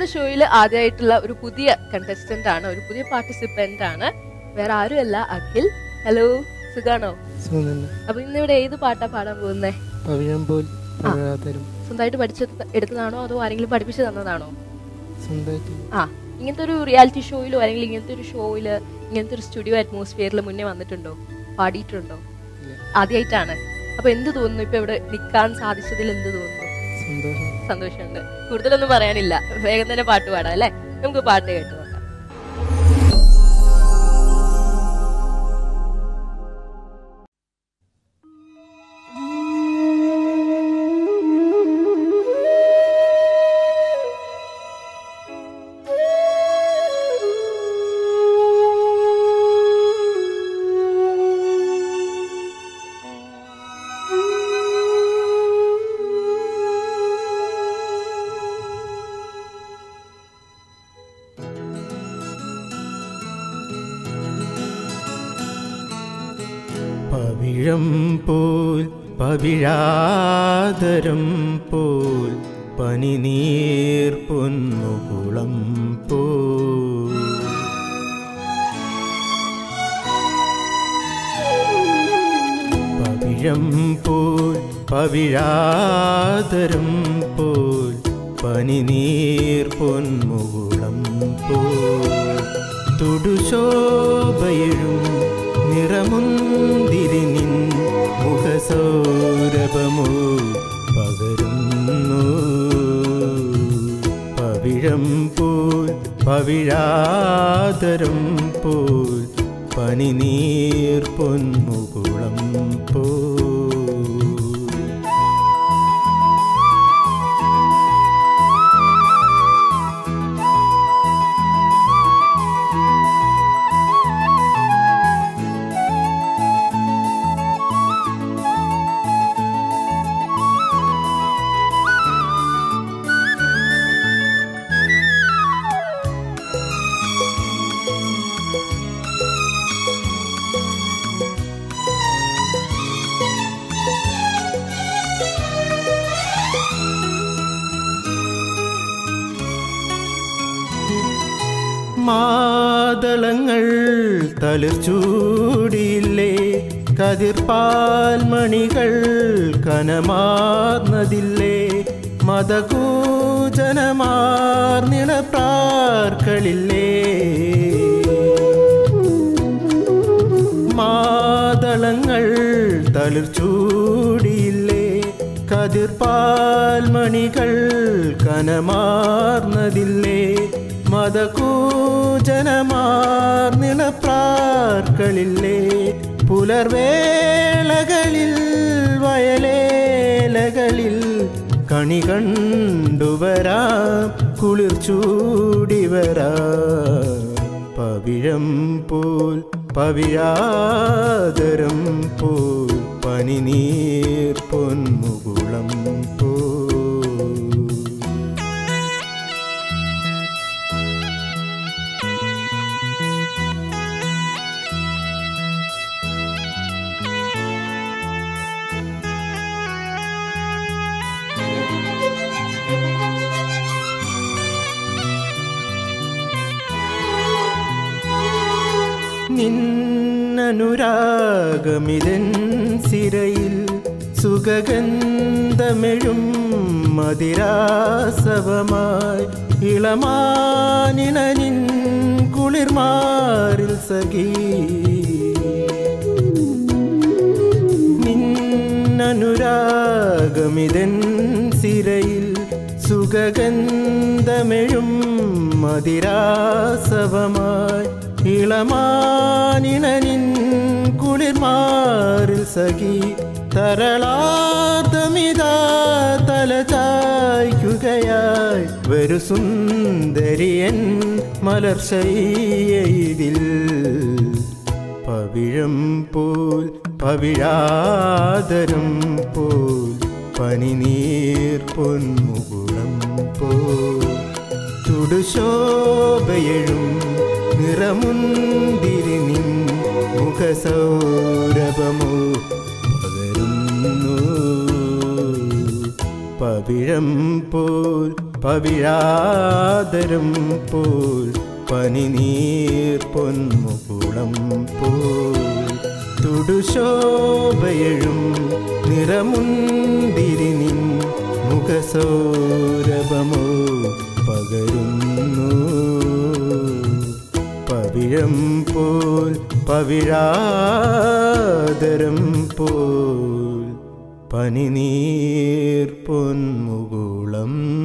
ഇന്നത്തെ ഷോയിൽ ആദ്യമായിട്ടുള്ള ഒരു പുതിയ കണ്ടസ്റ്റന്റ് ആണ് ഒരു പുതിയ പാർട്ടിസിപ്പന്റ് ആണ് വേറെ ആരുമല്ല അഖിൽ ഹലോ സുഖാണോ സുഖം തന്നെ അപ്പൊ ഇന്ന് ഇവിടെ ഏത് പാട്ടാ പാടാൻ പോകുന്നേ പവിഴം പോൽ പവിഴാത്തരും സ്വന്തമായിട്ട് പഠിച്ച് എടുത്തതാണോ അതോ ആരെങ്കിലും പഠിപ്പിച്ചു തന്നതാണോ സ്വന്തമായിട്ട് ആ ഇങ്ങനത്തെ ഒരു റിയാലിറ്റി ഷോയിലോ അല്ലെങ്കിൽ ഇങ്ങനത്തെ ഒരു ഷോയില് ഇങ്ങനത്തെ ഒരു സ്റ്റുഡിയോ അറ്റ്മോസ്ഫിയറിൽ മുന്നേ വന്നിട്ടുണ്ടോ പാടിയിട്ടുണ്ടോ ഇല്ല. ആദ്യമായിട്ടാണ് അപ്പൊ എന്ത് തോന്നുന്നു ഇപ്പൊ ഇവിടെ നിൽക്കാൻ സാധിച്ചതിൽ എന്ത് തോന്നുന്നു സന്തോഷം സന്തോഷമുണ്ട് കൂടുതലൊന്നും പറയാനില്ല വേഗം തന്നെ പാട്ട് പാടാം അല്ലേ നമുക്ക് പാട്ട് കേട്ട് നോക്കാം പവിഴം പോൽ പവിഴാതരം പോൽ പനിനീർ പൊന്നുകുളം പോൽ പവിഴം പോൽ പവിഴാതരം പോൽ പനിനീർ പൊന്മുകുളം പോൽ തുടുശോഭയഴും നിറമുന്തിരി നിൻ മുഖസൗരഭമോ പകരുന്നു പവിഴം പോൽ പവിഴാതരം പോൽ പനിനീർ പൊന്മുകുളം പോൽ മാതളങ്ങൾ തളിർച്ചൂടിയില്ലേ കതിർപ്പാൽമണികൾ കനമാർന്നതില്ലേ മതകൂജനമാർന്നിണ പ്രാർക്കളില്ലേ മാതളങ്ങൾ തളിർച്ചൂടിയില്ലേ കതിർപ്പാൽമണികൾ കനമാർന്നതില്ലേ മതകൂജനമാർന്നിണ പ്രാർക്കളില്ലേ പുലർവേളകളിൽ വയലേലകളിൽ കണി കണ്ടുവരാം കുളിർ ചൂടിവരാം പവിഴം പോൽ പവിഴാതരം പോൽ പനിനീർ പൊന്മുകുളം പോൽ നിന്നനുരാഗമിതൻ സിരയിൽ സുഗന്ധമെഴും മതിരാസവമായി ഇളമാനിന നിൻ കുളിർമാറിൽ സഖീ നിന്നനുരാഗമിതൻ സിരയിൽ സുഗന്ധമെഴും മതിരാസവമായി ഇളമാനിണനിൻ കുളിർമാറിൽ സഖി തരളാർദ്ദമിതാ തലചായ്ക്കുകയായി വരു സുന്ദരിയൻ മലർശയ്യതിൽ പവിഴം പോൽ പവിഴാതരം പോൽ പനിനീർ പൊന്മുകുളം പോൽ ചുടുശോഭയഴും നിറമുന്തിരി നിൻ മുഖസൗരഭമോ പകരുന്നു പവിഴം പോൽ പവിഴാതരം പോൽ പനിനീർ പൊന്മുകുളം പോൽ തുടുശോഭയഴും നിറമുന്തിരി നിൻ മുഖസൗരഭമോ പകരുന്നു പവിഴം പോൽ പവിഴാതരം പോൽ പനിനീർ പൊന്മുകുളം